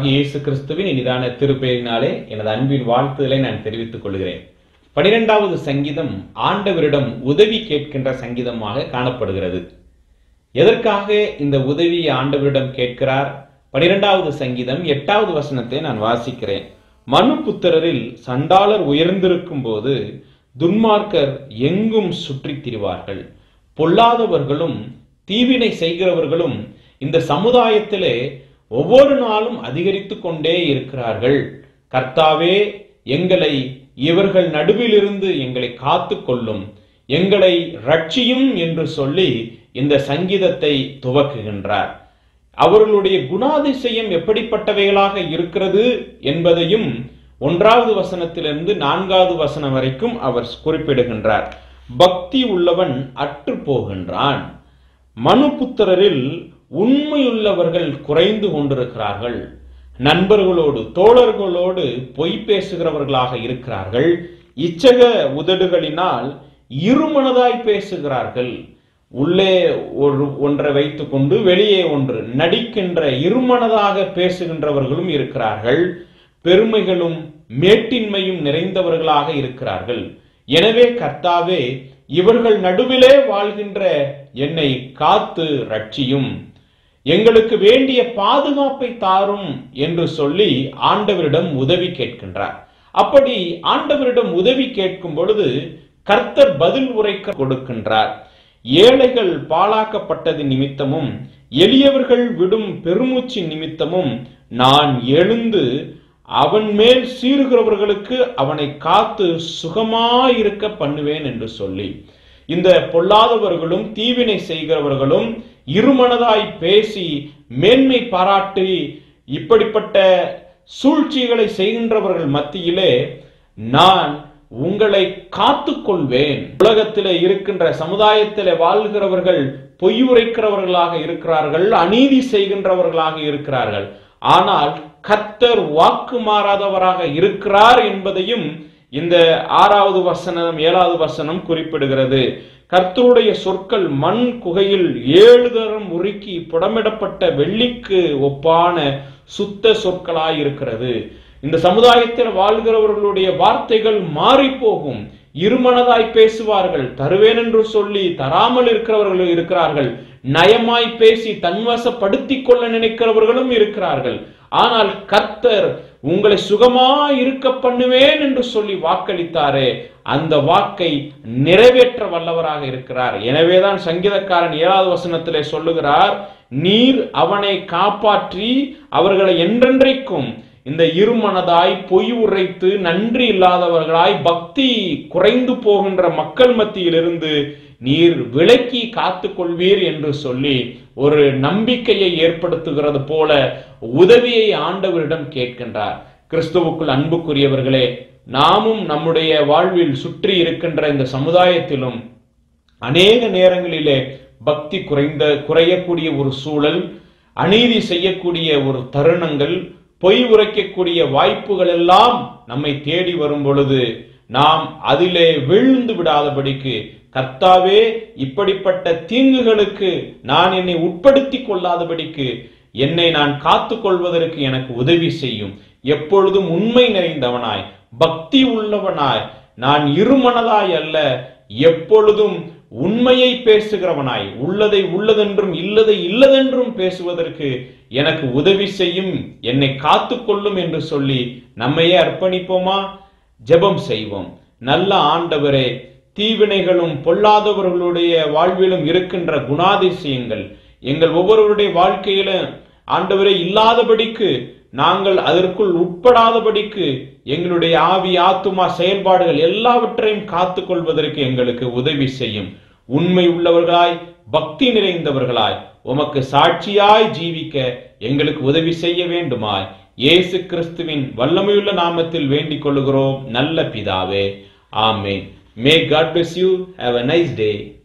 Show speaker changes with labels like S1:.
S1: ஆண்டவராகிய இயேசு கிறிஸ்துவின் இனிதான திருப்பெயரினாலே எனது அன்பின் வாழ்த்துதலை நான் தெரிவித்துக் கொள்கிறேன் பனிரெண்டாவது சங்கீதம் ஆண்டவரிடம் உதவி கேட்கின்ற சங்கீதமாக காணப்படுகிறது எதற்காக இந்த உதவியை ஆண்டவரிடம் கேட்கிறார் பனிரெண்டாவது சங்கீதம் எட்டாவது வசனத்தை நான் வாசிக்கிறேன் மனு புத்திரரில் சண்டாளர் உயர்ந்திருக்கும் போது துன்மார்க்கர் எங்கும் சுற்றித் திரிவார்கள் பொல்லாதவர்களும் தீவினை செய்கிறவர்களும் இந்த சமுதாயத்திலே ஒவ்வொரு நாளும் அதிகரித்துக் கொண்டே இருக்கிறார்கள் கர்த்தாவே எங்களை இவர்கள் நடுவிலிருந்து எங்களை காத்து கொள்ளும் எங்களை ரட்சியும் என்று சொல்லி இந்த சங்கீதத்தை துவக்குகின்றார் அவர்களுடைய குணாதிசயம் எப்படிப்பட்டவைகளாக இருக்கிறது என்பதையும் ஒன்றாவது வசனத்திலிருந்து நான்காவது வசனம் வரைக்கும் அவர் குறிப்பிடுகின்றார் பக்தி உள்ளவன் அற்று போகின்றான் மனுபுத்திரரில் உண்மையுள்ளவர்கள் குறைந்து கொண்டிருக்கிறார்கள் நண்பர்களோடு தோழர்களோடு பொய் பேசுகிறவர்களாக இருக்கிறார்கள் இச்சக உதடுகளினால் இருமனதாய் பேசுகிறார்கள் உள்ளே ஒரு ஒன்றை வைத்துக்கொண்டு வெளியே ஒன்று நடிக்கின்ற இருமனதாக பேசுகின்றவர்களும் இருக்கிறார்கள் பெருமைகளும் மேட்டின்மையும் நிறைந்தவர்களாக இருக்கிறார்கள் எனவே கர்த்தாவே இவர்கள் நடுவிலே வாழ்கின்ற என்னை காத்து ரட்சியும் எங்களுக்கு வேண்டிய பாதுகாப்பை தாரும் என்று சொல்லி ஆண்டவரிடம் உதவி கேட்கின்றார் அப்படி ஆண்டவரிடம் உதவி கேட்கும் பொழுது கர்த்தர் பதில் உரைக்க கொடுக்கின்றார் ஏழைகள் பாழாக்கப்பட்டது நிமித்தமும் எளியவர்கள் விடும் பெருமூச்சு நிமித்தமும் நான் எழுந்து அவன் மேல் சீறுகிறவர்களுக்கு அவனை காத்து சுகமாயிருக்க பண்ணுவேன் என்று சொல்லி இந்த பொல்லாதவர்களும் தீவினை செய்கிறவர்களும் இருமனதாய் பேசி மேன்மை பாராட்டி இப்படிப்பட்ட சூழ்ச்சிகளை செய்கின்றவர்கள் மத்தியிலே நான் உங்களை காத்துக்கொள்வேன் உலகத்திலே இருக்கின்ற சமுதாயத்திலே வாழ்கிறவர்கள் பொய் உரைக்கிறவர்களாக இருக்கிறார்கள் அநீதி செய்கின்றவர்களாக இருக்கிறார்கள் ஆனால் கத்தர் வாக்கு மாறாதவராக இருக்கிறார் என்பதையும் இந்த ஆறாவது வசனம் ஏழாவது வசனம் குறிப்பிடுகிறது கர்த்தருடைய சொற்கள் மண் குகையில் ஏழு தரம் உருக்கி புடமிடப்பட்ட வெள்ளிக்கு ஒப்பான சுத்த சொற்களாயிருக்கிறது இந்த சமுதாயத்தில் வாழ்கிறவர்களுடைய வார்த்தைகள் மாறி போகும் இருமனதாய் பேசுவார்கள் தருவேன் என்று சொல்லி தராமல் இருக்கிறவர்கள் இருக்கிறார்கள் நயமாய் பேசி தன்வசப்படுத்திக் கொள்ள நினைக்கிறவர்களும் இருக்கிறார்கள் ஆனால் கர்த்தர் உங்களை சுகமா இருக்க பண்ணுவேன் என்று சொல்லி வாக்களித்தாரே அந்த வாக்கை நிறைவேற்ற வல்லவராக இருக்கிறார் எனவேதான் சங்கீதக்காரன் ஏழாவது வசனத்திலே சொல்லுகிறார் நீர் அவனை காப்பாற்றி அவர்களை என்றென்றைக்கும் இந்த இருமனதாய் பொய் உரைத்து நன்றி இல்லாதவர்களாய் பக்தி குறைந்து போகின்ற மக்கள் மத்தியிலிருந்து நீர் விலக்கி காத்து கொள்வீர் என்று சொல்லி ஒரு நம்பிக்கையை ஏற்படுத்துகிறது போல உதவியை ஆண்டவரிடம் கேட்கின்றார் கிறிஸ்துவுக்குள் அன்புக்குரியவர்களே நாமும் நம்முடைய வாழ்வில் சுற்றி இருக்கின்ற இந்த சமுதாயத்திலும் அநேக நேரங்களிலே பக்தி குறைந்த குறையக்கூடிய ஒரு சூழல் அநீதி செய்யக்கூடிய ஒரு தருணங்கள் பொய் உரைக்கக்கூடிய வாய்ப்புகள் எல்லாம் நம்மை தேடி வரும் பொழுது நாம் அதிலே விழுந்து விடாதபடிக்கு கர்த்தாவே இப்படிப்பட்ட தீங்குகளுக்கு நான் என்னை உட்படுத்திக் கொள்ளாதபடிக்கு என்னை நான் காத்துக் கொள்வதற்கு எனக்கு உதவி செய்யும் எப்பொழுதும் உண்மை நிறைந்தவனாய் பக்தி உள்ளவனாய் நான் இருமனதாய் அல்ல எப்பொழுதும் உண்மையை பேசுகிறவனாய் உள்ளதை உள்ளதென்றும் இல்லதை இல்லதென்றும் பேசுவதற்கு எனக்கு உதவி செய்யும் என்னை காத்துக்கொள்ளும் என்று சொல்லி நம்மையே அர்ப்பணிப்போமா ஜெபம் செய்வோம் நல்ல ஆண்டவரே தீவினைகளும் பொல்லாதவர்களுடைய வாழ்விலும் இருக்கின்ற குணாதிசயங்கள் எங்கள் ஒவ்வொருவருடைய வாழ்க்கையில ஆண்டவரே இல்லாதபடிக்கு நாங்கள் அதற்குள் உட்படாதபடிக்கு எங்களுடைய ஆவி ஆத்துமா செயல்பாடுகள் எல்லாவற்றையும் காத்துக் கொள்வதற்கு எங்களுக்கு உதவி செய்யும் உண்மை உள்ளவர்களாய் பக்தி நிறைந்தவர்களாய் உமக்கு சாட்சியாய் ஜீவிக்க எங்களுக்கு உதவி செய்ய வேண்டுமாய் இயேசு கிறிஸ்துவின் வல்லமையுள்ள நாமத்தில் வேண்டிக் கொள்கிறோம் நல்ல பிதாவே ஆமேன் may God bless you have a nice day